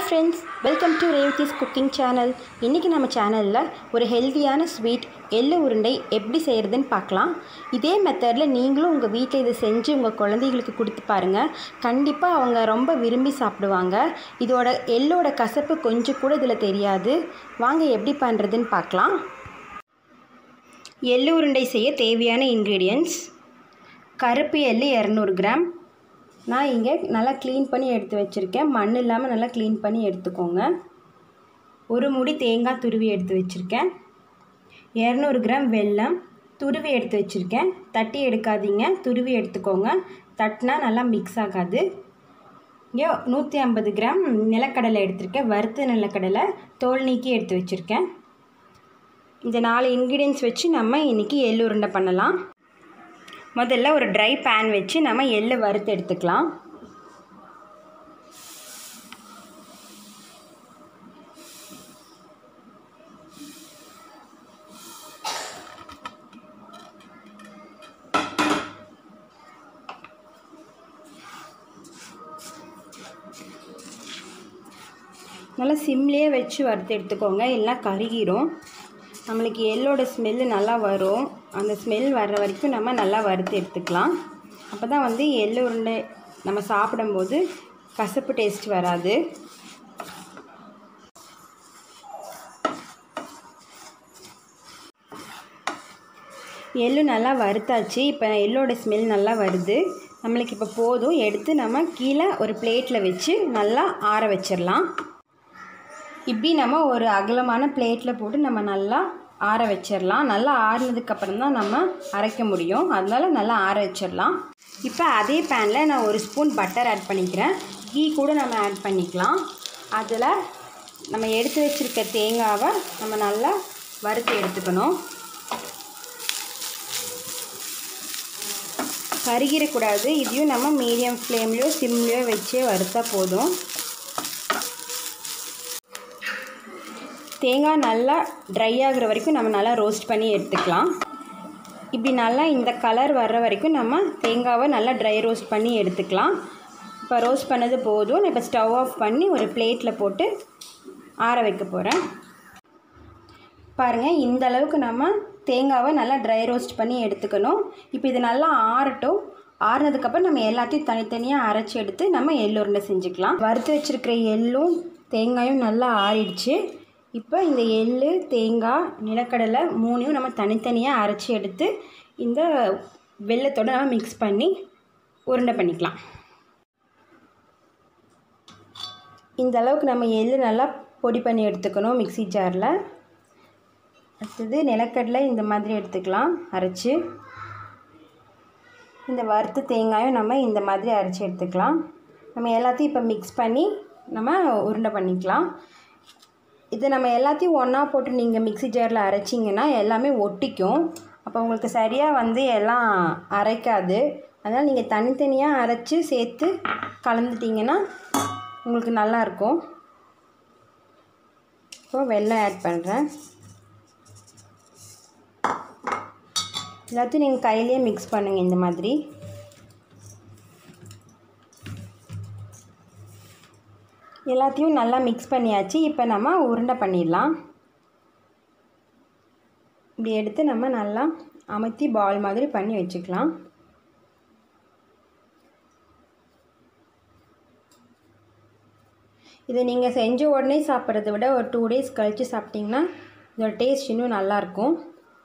friends welcome to Revathi's cooking channel இன்றைக்கி நம்ம சேனலில் ஒரு ஹெல்த்தியான ஸ்வீட் எள்ளு உருண்டை எப்படி செய்கிறதுன்னு பார்க்கலாம் இதே மெத்தடில் நீங்களும் உங்கள் வீட்டில் இதை செஞ்சு உங்கள் குழந்தைகளுக்கு கொடுத்து பாருங்கள் கண்டிப்பாக அவங்க ரொம்ப விரும்பி சாப்பிடுவாங்க இதோட எள்ளோட கசப்பு கொஞ்சம் கூட இதில் தெரியாது வாங்க எப்படி பண்ணுறதுன்னு பார்க்கலாம் எள்ளு உருண்டை செய்ய தேவையான இன்க்ரீடியன்ட்ஸ் கருப்பு எள்ளு இரநூறு கிராம் நான் இங்கே நல்லா க்ளீன் பண்ணி எடுத்து வச்சுருக்கேன் மண் இல்லாமல் நல்லா க்ளீன் பண்ணி எடுத்துக்கோங்க ஒரு முடி தேங்காய் துருவி எடுத்து வச்சுருக்கேன் இரநூறு கிராம் வெல்லம் துருவி எடுத்து வச்சுருக்கேன் தட்டி எடுக்காதீங்க துருவி எடுத்துக்கோங்க தட்டினா நல்லா மிக்ஸ் ஆகாது இங்கே நூற்றி ஐம்பது கிராம் நிலக்கடலை எடுத்திருக்கேன் வறுத்த நிலக்கடலை தோல் நீக்கி எடுத்து வச்சுருக்கேன் இந்த நாலு இன்க்ரீடியன்ஸ் வச்சு நம்ம இன்றைக்கி எள்ளு உருண்டை பண்ணலாம் முதல்ல ஒரு ட்ரை பேன் வச்சு நம்ம எள்ளு வறுத்து எடுத்துக்கலாம் நல்லா சிம்லேயே வச்சு வறுத்து எடுத்துக்கோங்க இல்லைனா கருகிரும் நம்மளுக்கு எள்ளோட ஸ்மெல்லு நல்லா வரும் அந்த ஸ்மெல் வர்ற வரைக்கும் நம்ம நல்லா வறுத்து எடுத்துக்கலாம் அப்போ தான் வந்து எள்ளு உருண்டை நம்ம சாப்பிடும்போது கசப்பு டேஸ்ட் வராது எள்ளு நல்லா வறுத்தாச்சு இப்போ எள்ளோட ஸ்மெல் நல்லா வருது நம்மளுக்கு இப்போ போதும் எடுத்து நம்ம கீழே ஒரு பிளேட்டில் வச்சு நல்லா ஆற வச்சிடலாம் இப்படி நம்ம ஒரு அகலமான பிளேட்டில் போட்டு நம்ம நல்லா ஆற வச்சிடலாம் நல்லா ஆறினதுக்கப்புறம் தான் நம்ம அரைக்க முடியும் அதனால் நல்லா ஆற வச்சிடலாம் இப்போ அதே பேனில் நான் ஒரு ஸ்பூன் பட்டர் ஆட் பண்ணிக்கிறேன் கீ கூட நம்ம ஆட் பண்ணிக்கலாம் அதில் நம்ம எடுத்து வச்சுருக்க தேங்காவை நம்ம நல்லா வறுத்து எடுத்துக்கணும் கருகிடக்கூடாது இதையும் நம்ம மீடியம் ஃப்ளேம்லேயோ சிம்லேயோ வச்சே வறுத்தா போதும் தேங்காய் நல்லா ட்ரை ஆகிற வரைக்கும் நம்ம நல்லா ரோஸ்ட் பண்ணி எடுத்துக்கலாம் இப்படி நல்லா இந்த கலர் வர்ற வரைக்கும் நம்ம தேங்காவை நல்லா ட்ரை ரோஸ்ட் பண்ணி எடுத்துக்கலாம் இப்போ ரோஸ்ட் பண்ணது போதும் நான் இப்போ ஸ்டவ் ஆஃப் பண்ணி ஒரு பிளேட்டில் போட்டு ஆற வைக்க போகிறேன் பாருங்கள் இந்த அளவுக்கு நம்ம தேங்காவை நல்லா ட்ரை ரோஸ்ட் பண்ணி எடுத்துக்கணும் இப்போ இது நல்லா ஆறட்டும் ஆறுனதுக்கப்புறம் நம்ம எல்லாத்தையும் தனித்தனியாக அரைச்சி எடுத்து நம்ம எள்ளு உருண்டை செஞ்சுக்கலாம் வறுத்து வச்சுருக்கிற எள்ளும் தேங்காயும் நல்லா ஆறிடுச்சு இப்போ இந்த எள்ளு தேங்காய் நிலக்கடலை மூணையும் நம்ம தனித்தனியாக அரைச்சி எடுத்து இந்த வெள்ளத்தோடு நம்ம மிக்ஸ் பண்ணி உருண்டை பண்ணிக்கலாம் இந்த அளவுக்கு நம்ம எள்ளு நல்லா பொடி பண்ணி எடுத்துக்கணும் மிக்சி ஜாரில் அடுத்தது நிலக்கடலை இந்த மாதிரி எடுத்துக்கலாம் அரைச்சி இந்த வறுத்து தேங்காயும் நம்ம இந்த மாதிரி அரைச்சி எடுத்துக்கலாம் நம்ம எல்லாத்தையும் இப்போ மிக்ஸ் பண்ணி நம்ம உருண்டை பண்ணிக்கலாம் இது நம்ம எல்லாத்தையும் ஒன்றா போட்டு நீங்கள் மிக்சி ஜாரில் அரைச்சிங்கன்னா எல்லாமே ஒட்டிக்கும் அப்போ உங்களுக்கு சரியாக வந்து எல்லாம் அரைக்காது அதனால் நீங்கள் தனித்தனியாக அரைச்சி சேர்த்து கலந்துட்டிங்கன்னா உங்களுக்கு நல்லாயிருக்கும் இப்போ வெல்லம் ஆட் பண்ணுறேன் எல்லாத்தையும் நீங்கள் கையிலே மிக்ஸ் பண்ணுங்கள் இந்த மாதிரி எல்லாத்தையும் நல்லா மிக்ஸ் பண்ணியாச்சு இப்போ நம்ம உருண்டை பண்ணிடலாம் இப்படி எடுத்து நம்ம நல்லா அமுத்தி பால் மாதிரி பண்ணி வச்சுக்கலாம் இதை நீங்கள் செஞ்ச உடனே சாப்பிட்றத விட ஒரு டூ டேஸ் கழித்து சாப்பிட்டிங்கன்னா இதோட டேஸ்ட் இன்னும் நல்லாயிருக்கும்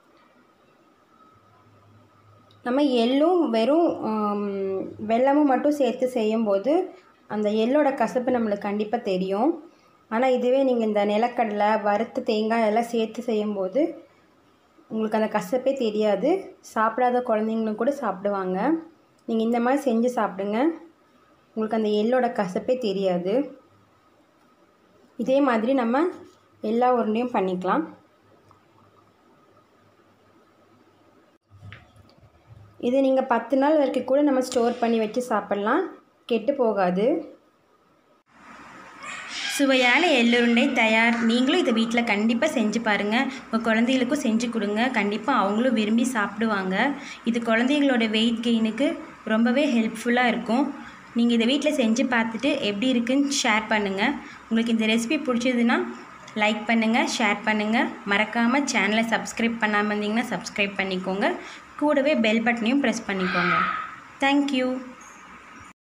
நம்ம எள்ளும் வெறும் வெல்லமும் மட்டும் சேர்த்து செய்யும்போது அந்த எள்ளோட கசப்பு நம்மளுக்கு கண்டிப்பாக தெரியும் ஆனால் இதுவே நீங்கள் இந்த நிலக்கடலை வறுத்த தேங்காய் எல்லாம் சேர்த்து செய்யும்போது உங்களுக்கு அந்த கசப்பே தெரியாது சாப்பிடாத குழந்தைங்களும் கூட சாப்பிடுவாங்க நீங்கள் இந்த மாதிரி செஞ்சு சாப்பிடுங்க உங்களுக்கு அந்த எள்ளோட கசப்பே தெரியாது இதே மாதிரி நம்ம எல்லா உருண்டையும் பண்ணிக்கலாம் இது நீங்கள் பத்து நாள் வரைக்கும் கூட நம்ம ஸ்டோர் பண்ணி வச்சு சாப்பிட்லாம் கெட்டு போகாது சுவையான எள்ளுருண்டை தயார் நீங்களும் இதை வீட்டில் கண்டிப்பாக செஞ்சு பாருங்கள் உங்கள் குழந்தைகளுக்கும் செஞ்சு கொடுங்க கண்டிப்பாக அவங்களும் விரும்பி சாப்பிடுவாங்க இது குழந்தைங்களோட வெயிட் கெயினுக்கு ரொம்பவே ஹெல்ப்ஃபுல்லாக இருக்கும் நீங்கள் இதை வீட்டில் செஞ்சு பார்த்துட்டு எப்படி இருக்குன்னு ஷேர் பண்ணுங்கள் உங்களுக்கு இந்த ரெசிபி பிடிச்சதுன்னா லைக் பண்ணுங்கள் ஷேர் பண்ணுங்கள் மறக்காமல் சேனலை சப்ஸ்கிரைப் பண்ணாமல் இருந்தீங்கன்னா சப்ஸ்கிரைப் பண்ணிக்கோங்க கூடவே பெல் பட்டனையும் ப்ரெஸ் பண்ணிக்கோங்க தேங்க்யூ